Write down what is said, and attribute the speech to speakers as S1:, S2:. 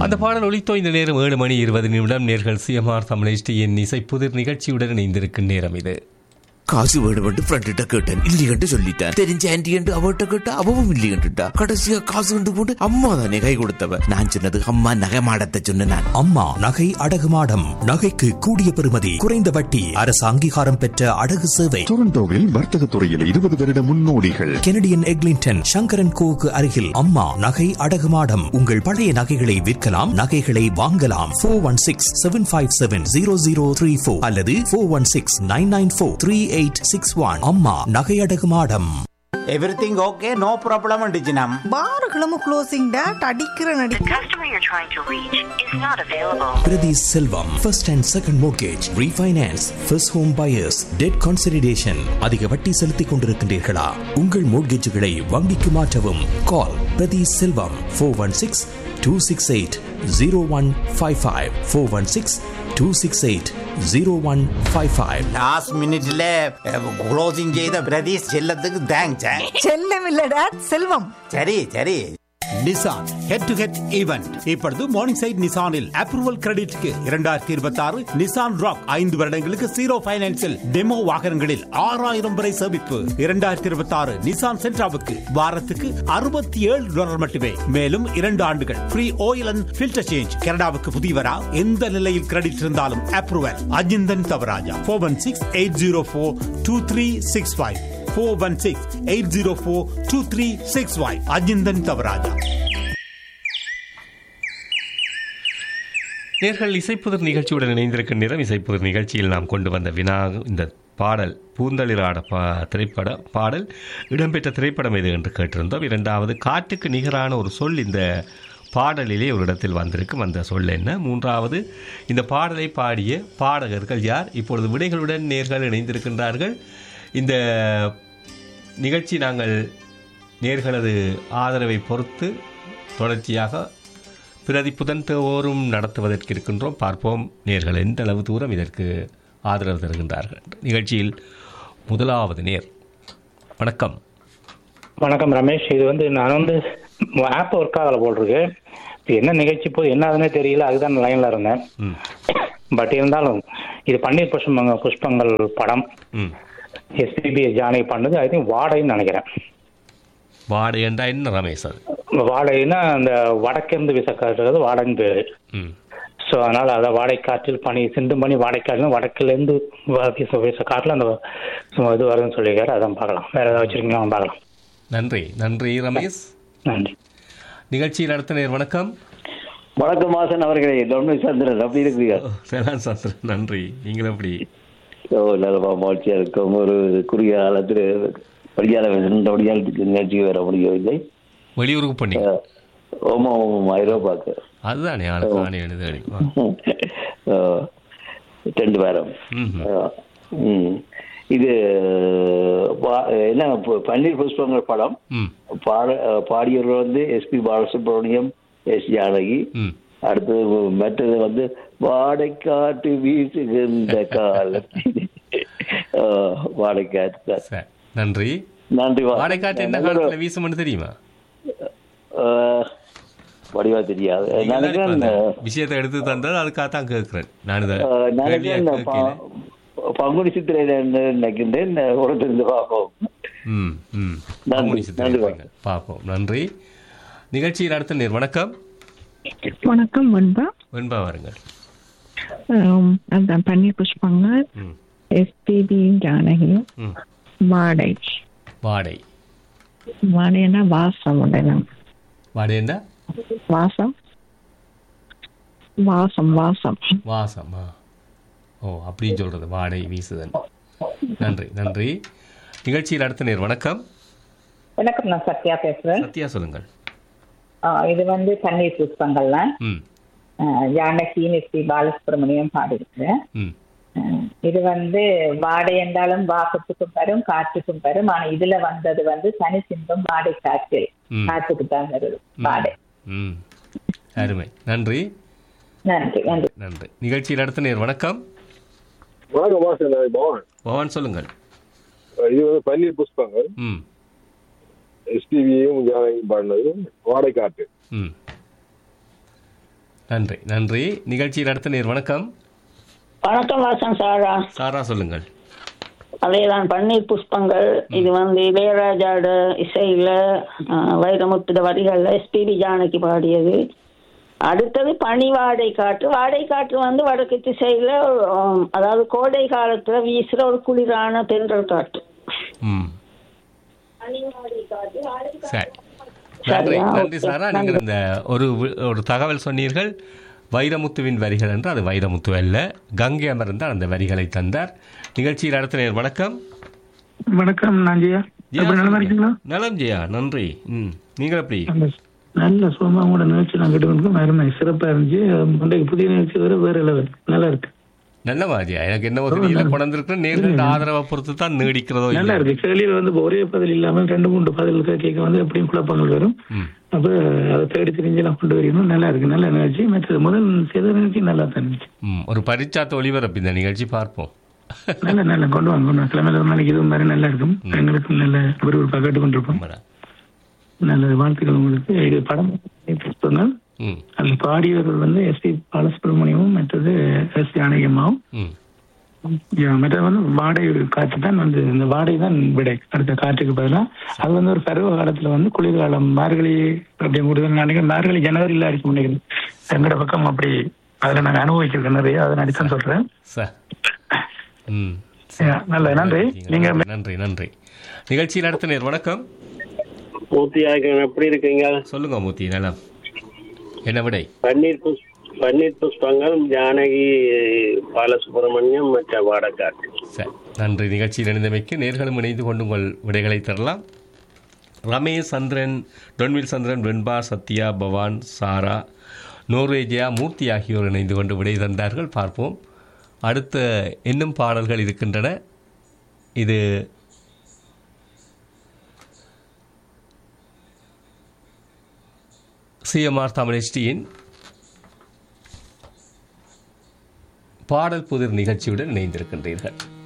S1: அந்த பாடல் ஒலித்தோ இந்த நேரம் ஏழு மணி இருபது நிமிடம் நேர்கள் சிஎம்ஆர் தமிழ் இசை புதிர் நிகழ்ச்சியுடன் இணைந்திருக்கும் நேரம் இது
S2: காசு வேணுமென்று ஃப்ரெண்ட்ட கேட்டேன் இல்லையென்று சொல்லிட்டேன் தெரிஞ்ச ஆன்டி என்று அவட்ட கேட்டா அவவும் இல்லையென்றுட்டா கடைசியா காசு கொண்டு போட்டு அம்மா தானே கை கொடுத்தவ நான் சொன்னது அம்மா நகை மாடத்தை சொன்ன நான்
S3: அம்மா நகை அடகு மாடம் நகைக்கு கூடிய பெறுமதி குறைந்த வட்டி அரசு அங்கீகாரம் பெற்ற அடகு சேவை
S4: டொரண்டோவில் வர்த்தக துறையில் இருபது வருட முன்னோடிகள்
S3: கெனடியன் எக்லிங்டன் சங்கரன் கோவுக்கு அருகில் அம்மா நகை அடகு மாடம் உங்கள் பழைய நகைகளை விற்கலாம் நகைகளை வாங்கலாம் four one six seven five seven zero zero three four அல்லது four one six nine nine four three eight six one அம்மா நகை அடகு மாடம்
S5: எவ்ரிதிங் ஓகே நோ ப்ராப்ளம் டிஜினம்
S6: பாருகளும் க்ளோசிங் டேட் அடிக்கிற நடி
S7: The customer you're trying to reach is not available.
S3: Prathi Selvam first and second mortgage refinance first home buyers debt consideration அதிக வட்டி செலுத்திக் கொண்டிருக்கின்றீர்களா உங்கள் மோர்கேஜுகளை வங்கிக்கு மாற்றவும் call Prathi Selvam four one six two six eight zero one five five four one six two six eight zero one five five
S5: last மினிட்ல closing செய்த பிரதீஷ் செல்லத்துக்கு thanks
S6: செல்லம் இல்ல டேட் செல்வம்
S5: சரி சரி
S8: Nissan head to head event இப்பொழுது மார்னிங் சைட் நிசானில் approval கிரெடிட்க்கு இரண்டாயிரத்தி இருபத்தி ஆறு நிசான் ராக் ஐந்து வருடங்களுக்கு ஜீரோ பைனான்சில் டெமோ வாகனங்களில் ஆறாயிரம் வரை சேமிப்பு இரண்டாயிரத்தி இருபத்தி ஆறு நிசான் சென்ட்ராவுக்கு வாரத்துக்கு அறுபத்தி ஏழு டாலர் மட்டுமே மேலும் இரண்டு ஆண்டுகள் free oil and filter change கனடாவுக்கு புதியவரா எந்த நிலையில் கிரெடிட் இருந்தாலும் approval Ajinthan Thavaraja four one six eight zero four two three six five four one six eight zero four two three six five Ajinthan Thavaraja
S1: நேர்கள் இசைப்புதிர் நிகழ்ச்சியுடன் இணைந்திருக்கும் நேரம் இசைப்புதிர் நிகழ்ச்சியில் நாம் கொண்டு வந்த வினா இந்த பாடல் பூந்தளிராட பா திரைப்பட பாடல் இடம்பெற்ற திரைப்படம் எது என்று கேட்டிருந்தோம் இரண்டாவது காட்டுக்கு நிகரான ஒரு சொல் இந்த பாடலிலே ஒரு இடத்தில் வந்திருக்கும் அந்த சொல் என்ன மூன்றாவது இந்த பாடலை பாடிய பாடகர்கள் யார் இப்பொழுது விடைகளுடன் நேர்கள் இணைந்திருக்கின்றார்கள் இந்த நிகழ்ச்சி நாங்கள் நேர்களது ஆதரவை பொறுத்து தொடர்ச்சியாக பிரதி புதன்தோறும் நடத்துவதற்கு இருக்கின்றோம் பார்ப்போம் நேர்கள் எந்த அளவு தூரம் இதற்கு ஆதரவு தருகின்றார்கள் நிகழ்ச்சியில் முதலாவது நேர் வணக்கம்
S9: வணக்கம் ரமேஷ் இது வந்து நான் வந்து ஆப் ஒர்க் ஆகல போல் இருக்கு இப்போ என்ன நிகழ்ச்சி போது என்ன ஆகுதுன்னே தெரியல அதுதான் லைன்ல இருந்தேன்
S1: ம்
S9: பட் இருந்தாலும் இது பன்னீர் புஷ்பங்க புஷ்பங்கள் படம்
S1: ம்
S9: எஸ்பிபி ஜானகி பண்ணது ஐ திங்க் வாடகைன்னு நினைக்கிறேன்
S1: வாடை என்றா என்ன ரமேஷ் அது
S9: வாடகைன்னா அந்த வடக்கிருந்து வீசக்காட்டுறது வாடகைன்னு பேரு
S1: ம்
S9: ஸோ அதனால அதை வாடகை காற்றில் பனி சிந்து மணி வாடகை காற்றில் வடக்குலேருந்து வீச வீச காற்றில் அந்த சு- இது வருதுன்னு சொல்லியிருக்காரு அதான் பார்க்கலாம் வேற ஏதாவது வச்சிருக்கீங்களா பார்க்கலாம்
S1: நன்றி நன்றி ரமேஷ்
S9: நன்றி
S1: நிகழ்ச்சியில் அடுத்த நேர் வணக்கம்
S10: வணக்கம் வாசன் அவர்களே தொன்மை சந்திரன் அப்படி இருக்கிறீங்க
S1: வேளாண் சாஸ்திரம் நன்றி நீங்கள் எப்படி
S10: ஓ நல்லமா மகிழ்ச்சியா இருக்கும் ஒரு குறுகிய காலத்தில் படியாத படியால் நிகழ்ச்சிக்கு வர முடியவில்லை
S1: வெளியூருக்கு பண்ணி
S10: அஹ், ஓமா ஓமா ஐரோப்பாக்கு
S1: அதுதானே ஆளுக்கு ஆணை எழுத அடிக்குமா
S10: அஹ், ரெண்டு வாரம்
S1: ம்ஹும்.
S10: அஹ், ம். இது பா- என்ன ப- பன்னீர் புஷ்பங்கள் படம்
S1: ம்
S10: பாட பாடியவர் வந்து எஸ்பி பாலசுப்ரமணியம் எஸ் ஜானகி
S1: ம்
S10: அடுத்தது மற்றது வந்து வாடைக்காட்டு வீசுகின்ற காலத்தில் ஆஹ், வாடைக்காட்டு தான்.
S1: சரி நன்றி
S10: நன்றி வா-
S1: வாடைக்காட்டு என்ன
S10: நல்ல ஒரு-
S1: காலத்தில் வீசும்னு தெரியுமா
S10: ஆஹ், வடிவா தெரியாது
S1: நீங்க தான் இப்ப
S10: நினைக்கிறேன்
S1: அந்த விஷயத்தை எடுத்து தந்தது அதுக்காக தான் கேட்கிறேன் நான் இதை
S10: ஆஹ்,
S1: கேள்வியா
S10: நினைக்கிறேன்
S1: கேட்கிறேன்.
S10: ப- பங்குனி சித்திரையில நினைக்கின்றேன் உடத்திருந்து பார்ப்போம்
S1: ம் ம்
S10: நன்றி,
S1: பங்குனி சித்திரை
S10: நன்றி.
S1: இருப்பாங்க. பார்ப்போம் நன்றி நிகழ்ச்சியில் அடுத்த நேர் வணக்கம்
S11: வணக்கம் வெண்பா
S1: வெண்பா வாருங்கள்
S11: ஆம், அதான் பன்னீர் புஷ்பங்க
S1: ம்
S11: எஸ்பிபி ஜானகி
S1: ம்
S11: வாடை
S1: வாடை
S11: வாடைன்னா வாசம் உடனும்
S1: வாடை என்ன
S11: வாசம் வாசம் வாசம்
S1: வாசமா ஓ அப்படின்னு சொல்றது வாடை வீசுதல் நன்றி நன்றி நிகழ்ச்சியில் அடுத்த நேர் வணக்கம்
S12: வணக்கம் நான் சத்யா பேசுறேன்
S1: சத்யா சொல்லுங்கள்
S12: ஆ, இது வந்து தண்ணீர் புஷ்பங்கள்ல
S1: ம்
S12: ஆ, ஜானகி எஸ்பி பாலசுப்ரமணியம் பாடியிருக்கிறேன்
S1: ம்
S12: இது வந்து வாடை என்றாலும் வாசத்துக்கும் வரும் காற்றுக்கும் வரும் ஆனா இதுல வந்தது வந்து தனி சிந்தம் வாடை காற்றில்
S1: ம்.
S12: காற்றுக்கு தான் வருது வாடை
S1: ம் அருமை நன்றி
S12: நன்றி நன்றி
S1: நன்றி நிகழ்ச்சியில் அடுத்த நேர் வணக்கம்
S13: வணக்கம் வாசன் நான் பவன்
S1: பவான் சொல்லுங்கள்
S13: இது வந்து பன்னீர் புஷ்பங்கள்
S1: ம்
S13: எஸ்டிவியும் ஜானகி பாடினது வாடைக்காட்டு
S1: ம் நன்றி நன்றி நிகழ்ச்சி நடத்த நேர் வணக்கம்
S14: வணக்கம் வாசன் சாரா
S1: சாரா சொல்லுங்கள்
S14: அதேதான் பன்னீர் புஷ்பங்கள் இது வந்து இளையராஜாவோட இசையில ஆஹ், வைரமுத்துட வரிகள்ல எஸ்பிபி ஜானகி பாடியது அடுத்தது பனி வாடை காற்று வாடை காற்று வந்து வடக்கு திசையில ஆம், அதாவது கோடை காலத்துல வீசுற ஒரு குளிரான தென்றல் காற்று
S1: ம் சரி
S14: சரியா?
S1: நன்றி நன்றி
S14: ஓகே,
S1: சாரா நீங்கள் இந்த ஒரு வி- ஒரு தகவல் சொன்னீர்கள் வைரமுத்துவின் வரிகள் என்று அது வைரமுத்து அல்ல கங்கை அமர்ந்தார் அந்த வரிகளை தந்தார் நிகழ்ச்சியில் அடுத்த நேர் வணக்கம்
S15: வணக்கம் நான் ஜெயா எப்படி நல்லா இருக்கீங்களா
S1: நலம் ஜெயா நன்றி ம் நீங்கள் எப்படி
S15: நல்ல சுகமா உங்களோட நிகழ்ச்சி நான் கேட்டுக்கொண்டு அருமை சிறப்பா இருந்துச்சு இன்றைக்கு புதிய நிகழ்ச்சி வேற வேற லெவல் நல்லா இருக்கு
S1: நல்லவா ஜெயா எனக்கு என்ன தெரியல கொண்டிருக்கிற நேர்கள் ஆதரவை பொறுத்து தான் நீடிக்கிறதோ
S15: நல்லா
S1: இல்லை
S15: இருக்கு கேள்வியில வந்து இப்ப ஒரே பதில் இல்லாம ரெண்டு மூன்று பதில் கேட்க வந்து எப்படியும் குழப்பங்கள் வரும்
S1: ம்.
S15: அப்ப அதை தேடி தெரிஞ்சு நான் கொண்டு வரணும் நல்லா இருக்கு நல்ல நிகழ்ச்சி மற்றது முதல் செய்த நிகழ்ச்சி நல்லா தான் இருந்துச்சு
S1: ம், ஒரு பரிச்சாத்த ஒளிபரப்பு இந்த நிகழ்ச்சி பார்ப்போம்
S15: நல்ல நல்ல கொண்டு வாங்க கொண்டு வாங்க கிழமையில ஒரு நாளைக்கு இது மாதிரி நல்லா இருக்கும் எங்களுக்கும் நல்ல விறுவிறுப்பாக கேட்டுக்கொண்டிருப்போம் நல்ல வாழ்த்துக்கள் உங்களுக்கு இது படம் புத்தகங்கள்
S1: ம்
S15: அதில் பாடியவர்கள் வந்து எஸ் பி பாலசுப்ரமணியமும் மற்றது எஸ் ஜானகியம்மாவும்
S1: ம்
S15: யா, மற்றது வந்து வாடகை காற்று தான் வந்து இந்த வாடகை தான் விடை அடுத்த காற்றுக்கு பதிலாக அது வந்து ஒரு பருவ காலத்துல வந்து குளிர்காலம் மார்கழி அப்படி முடிதல் நினைக்கிறேன் மார்கழி ஜனவரியில் அடிக்க நினைக்கிறேன் எங்கட பக்கம் அப்படி அதுல நாங்க அனுபவிச்சிருக்கோம் நிறைய அதை நடித்தான் சொல்றேன்
S1: சார் ம்
S15: யா, நல்ல நன்றி நீங்க
S1: நன்றி நன்றி நிகழ்ச்சியில் அடுத்த நேர் வணக்கம்
S10: மூர்த்தி ஆகியோர் எப்படி இருக்கீங்க
S1: சொல்லுங்க மூர்த்தி நலம் என்ன விடை
S10: பன்னீர் புஷ் பன்னீர் புஷ்பங்கள் ஜானகி பாலசுப்ரமணியம் மற்ற வாடக்காட்டு
S1: சரி நன்றி நிகழ்ச்சியில் இணைந்தமைக்கு நேர்களும் இணைந்து கொண்டு உங்கள் விடைகளை தரலாம் ரமேஷ் சந்திரன் டொன்வில் சந்திரன் வெண்பா சத்யா பவான் சாரா நோர்வேஜியா மூர்த்தி ஆகியோர் இணைந்து கொண்டு விடை தந்தார்கள் பார்ப்போம் அடுத்த இன்னும் பாடல்கள் இருக்கின்றன இது சிஎம்ஆர் தமிழ் HT-யின் பாடல் புதிர் நிகழ்ச்சியுடன் இணைந்திருக்கின்றீர்கள்